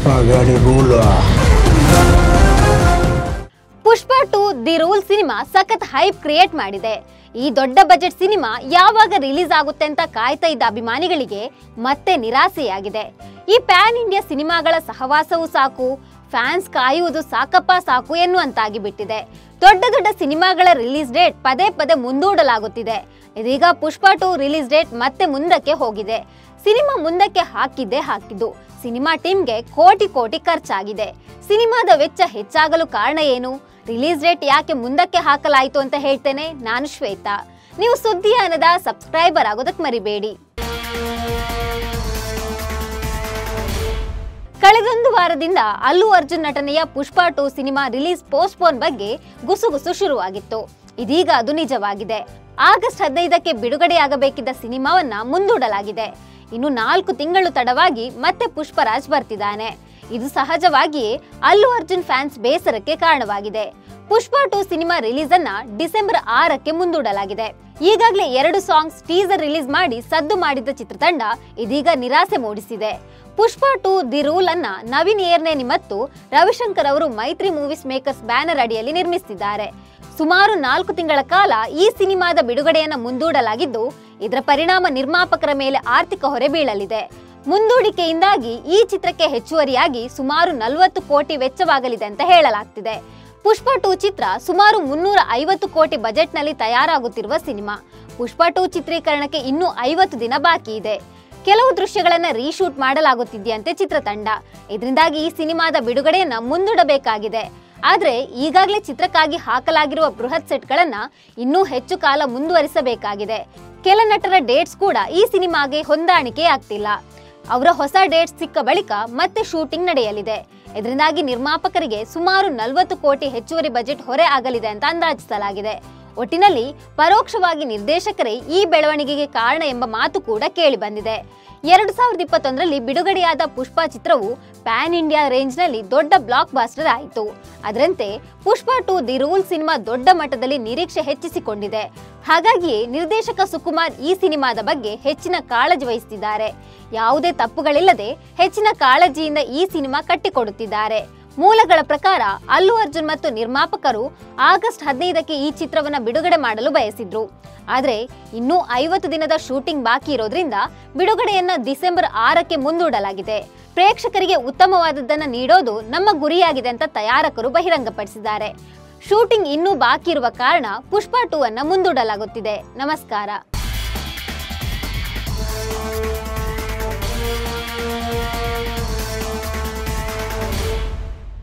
ಗಾಡಿ rule Pushpa two the rule cinema ಸಖತ್ hype create ಮಾಡಿದೆ ಈ ದೊಡ್ಡ ಬಜೆಟ್ ಸಿನಿಮಾ ಯಾವಾಗ ರಿಲೀಸ್ ಆಗುತ್ತೆ ಅಂತ ಕಾಯ್ತಾ ಇದ್ದ ಅಭಿಮಾನಿಗಳಿಗೆ ಮತ್ತೆ ನಿರಾಸೆಯಾಗಿದೆ ಈ ಪ್ಯಾನ್ ಇಂಡಿಯಾ ಸಿನಿಮಾಗಳ ಸಹವಾಸವೂ ಸಾಕು ಫ್ಯಾನ್ಸ್ ಕಾಯುವುದು ಸಾಕಪ್ಪ ಸಾಕು ಎನ್ನುವಂತಾಗಿ ಬಿಟ್ಟಿದೆ ದೊಡ್ಡ ದೊಡ್ಡ ಸಿನಿಮಾಗಳ ರಿಲೀಸ್ ಡೇಟ್ ಪದೇ ಪದೇ ಮುಂದೂಡಲಾಗುತ್ತಿದೆ ಇದೀಗ ಪುಷ್ಪ ಟು ರಿಲೀಸ್ ಡೇಟ್ ಮತ್ತೆ ಮುಂದಕ್ಕೆ ಹೋಗಿದೆ ಸಿನಿಮಾ ಮುಂದಕ್ಕೆ ಹಾಕಿದ್ದೇ ಹಾಕಿದ್ದು ಸಿನಿಮಾ ಟೀಮ್ಗೆ ಕೋಟಿ ಕೋಟಿ ಖರ್ಚಾಗಿದೆ ಸಿನಿಮಾದ ವೆಚ್ಚ ಹೆಚ್ಚಾಗಲು ಕಾರಣ ಏನು ರಿಲೀಸ್ ಡೇಟ್ ಯಾಕೆ ಮುಂದಕ್ಕೆ ಹಾಕಲಾಯಿತು ಅಂತ ಹೇಳ್ತೇನೆ ನಾನು ಶ್ವೇತಾ ನೀವು ಸುದ್ದಿಯಾನದ ಸಬ್ಸ್ಕ್ರೈಬರ್ ಆಗೋದಕ್ಕೆ ಮರಿಬೇಡಿ ಕಳೆದೊಂದು ವಾರದಿಂದ ಅಲ್ಲು ಅರ್ಜುನ್ ನಟನೆಯ Pushpa two cinema release postpone ಬಗ್ಗೆ ಗುಸುಗುಸು ಶುರುವಾಗಿತ್ತು ಇದೀಗ ಅದು ನಿಜವಾಗಿದೆ ಆಗಸ್ಟ್ ಹದಿನೈದಕ್ಕೆ ಬಿಡುಗಡೆಯಾಗಬೇಕಿದ್ದ ಸಿನಿಮಾವನ್ನ ಮುಂದೂಡಲಾಗಿದೆ ಇನ್ನು ನಾಲ್ಕು ತಿಂಗಳು ತಡವಾಗಿ ಮತ್ತೆ ಪುಷ್ಪರಾಜ್ ಬರ್ತಿದ್ದಾನೆ ಇದು ಸಹಜವಾಗಿಯೇ ಅಲ್ಲು ಅರ್ಜುನ್ ಫ್ಯಾನ್ಸ್ ಬೇಸರಕ್ಕೆ ಕಾರಣವಾಗಿದೆ ಪುಷ್ಪ ಟು ಸಿನಿಮಾ ರಿಲೀಸ್ ಅನ್ನ ಡಿಸೆಂಬರ್ ಆರಕ್ಕೆ ಮುಂದೂಡಲಾಗಿದೆ ಈಗಾಗಲೇ ಎರಡು ಸಾಂಗ್ಸ್ ಟೀಸರ್ ರಿಲೀಸ್ ಮಾಡಿ ಸದ್ದು ಮಾಡಿದ್ದ ಚಿತ್ರತಂಡ ಇದೀಗ ನಿರಾಸೆ ಮೂಡಿಸಿದೆ ಪುಷ್ಪ ಟು ದಿ ರೂಲ್ ಅನ್ನ ನವೀನ್ ಏರ್ನೇನಿ ಮತ್ತು ರವಿಶಂಕರ್ ಅವರು ಮೈತ್ರಿ ಮೂವೀಸ್ ಮೇಕರ್ಸ್ ಬ್ಯಾನರ್ ಅಡಿಯಲ್ಲಿ ನಿರ್ಮಿಸುತ್ತಿದ್ದಾರೆ ಸುಮಾರು ನಾಲ್ಕು ತಿಂಗಳ ಕಾಲ ಈ ಸಿನಿಮಾದ ಬಿಡುಗಡೆಯನ್ನ ಮುಂದೂಡಲಾಗಿದ್ದು ಇದರ ಪರಿಣಾಮ ನಿರ್ಮಾಪಕರ ಮೇಲೆ ಆರ್ಥಿಕ ಹೊರೆ ಬೀಳಲಿದೆ ಮುಂದೂಡಿಕೆಯಿಂದಾಗಿ ಈ ಚಿತ್ರಕ್ಕೆ ಹೆಚ್ಚುವರಿಯಾಗಿ ಸುಮಾರು ನಲವತ್ತು ಕೋಟಿ ವೆಚ್ಚವಾಗಲಿದೆ ಅಂತ ಹೇಳಲಾಗ್ತಿದೆ ಪುಷ್ಪ ಟು ಚಿತ್ರ ಸುಮಾರು ಮುನ್ನೂರ ಐವತ್ತು ಕೋಟಿ ಬಜೆಟ್ನಲ್ಲಿ ತಯಾರಾಗುತ್ತಿರುವ ಸಿನಿಮಾ ಪುಷ್ಪ ಟು ಚಿತ್ರೀಕರಣಕ್ಕೆ ಇನ್ನೂ ಐವತ್ತು ದಿನ ಬಾಕಿ ಇದೆ ಕೆಲವು ದೃಶ್ಯಗಳನ್ನ ರೀಶೂಟ್ ಮಾಡಲಾಗುತ್ತಿದೆಯಂತೆ ಚಿತ್ರತಂಡ ಇದರಿಂದಾಗಿ ಈ ಸಿನಿಮಾದ ಬಿಡುಗಡೆಯನ್ನ ಮುಂದೂಡಬೇಕಾಗಿದೆ ಆದ್ರೆ ಈಗಾಗಲೇ ಚಿತ್ರಕ್ಕಾಗಿ ಹಾಕಲಾಗಿರುವ ಬೃಹತ್ ಸೆಟ್ಗಳನ್ನ ಇನ್ನೂ ಹೆಚ್ಚು ಕಾಲ ಮುಂದುವರಿಸಬೇಕಾಗಿದೆ ಕೆಲ ನಟರ ಡೇಟ್ಸ್ ಕೂಡ ಈ ಸಿನಿಮಾಗೆ ಹೊಂದಾಣಿಕೆ ಆಗ್ತಿಲ್ಲ ಅವರ ಹೊಸ ಡೇಟ್ಸ್ ಸಿಕ್ಕ ಬಳಿಕ ಮತ್ತೆ ಶೂಟಿಂಗ್ ನಡೆಯಲಿದೆ ಇದರಿಂದಾಗಿ ನಿರ್ಮಾಪಕರಿಗೆ ಸುಮಾರು ನಲವತ್ತು ಕೋಟಿ ಹೆಚ್ಚುವರಿ ಬಜೆಟ್ ಹೊರೆ ಆಗಲಿದೆ ಅಂತ ಅಂದಾಜಿಸಲಾಗಿದೆ ಒಟ್ಟಿನಲ್ಲಿ ಪರೋಕ್ಷವಾಗಿ ನಿರ್ದೇಶಕರೇ ಈ ಬೆಳವಣಿಗೆಗೆ ಕಾರಣ ಎಂಬ ಮಾತು ಕೂಡ ಕೇಳಿ ಬಂದಿದೆ ಎರಡು ಸಾವಿರದ ಇಪ್ಪತ್ತೊಂದರಲ್ಲಿ ಬಿಡುಗಡೆಯಾದ ಪುಷ್ಪ ಚಿತ್ರವು ಪ್ಯಾನ್ ಇಂಡಿಯಾ ರೇಂಜ್ನಲ್ಲಿ ದೊಡ್ಡ ಬ್ಲಾಕ್ ಬಾಸ್ಟರ್ ಆಯಿತು ಅದರಂತೆ Pushpa two the rule cinema ದೊಡ್ಡ ಮಟ್ಟದಲ್ಲಿ ನಿರೀಕ್ಷೆ ಹೆಚ್ಚಿಸಿಕೊಂಡಿದೆ ಹಾಗಾಗಿಯೇ ನಿರ್ದೇಶಕ ಸುಕುಮಾರ್ ಈ ಸಿನಿಮಾದ ಬಗ್ಗೆ ಹೆಚ್ಚಿನ ಕಾಳಜಿ ವಹಿಸುತ್ತಿದ್ದಾರೆ ಯಾವುದೇ ತಪ್ಪುಗಳಿಲ್ಲದೆ ಹೆಚ್ಚಿನ ಕಾಳಜಿಯಿಂದ ಈ ಸಿನಿಮಾ ಕಟ್ಟಿಕೊಡುತ್ತಿದ್ದಾರೆ ಮೂಲಗಳ ಪ್ರಕಾರ ಅಲ್ಲು ಅರ್ಜುನ್ ಮತ್ತು ನಿರ್ಮಾಪಕರು ಆಗಸ್ಟ್ ಹದಿನೈದಕ್ಕೆ ಈ ಚಿತ್ರವನ್ನ ಬಿಡುಗಡೆ ಮಾಡಲು ಬಯಸಿದ್ರು ಆದ್ರೆ ಇನ್ನೂ ಐವತ್ತು ದಿನದ ಶೂಟಿಂಗ್ ಬಾಕಿ ಇರೋದ್ರಿಂದ ಬಿಡುಗಡೆಯನ್ನ ಡಿಸೆಂಬರ್ ಆರಕ್ಕೆ ಮುಂದೂಡಲಾಗಿದೆ ಪ್ರೇಕ್ಷಕರಿಗೆ ಉತ್ತಮವಾದದ್ದನ್ನ ನೀಡೋದು ನಮ್ಮ ಗುರಿಯಾಗಿದೆ ಅಂತ ತಯಾರಕರು ಬಹಿರಂಗಪಡಿಸಿದ್ದಾರೆ ಶೂಟಿಂಗ್ ಇನ್ನೂ ಬಾಕಿ ಇರುವ ಕಾರಣ ಪುಷ್ಪ ಟೂ ಅನ್ನ ಮುಂದೂಡಲಾಗುತ್ತಿದೆ ನಮಸ್ಕಾರ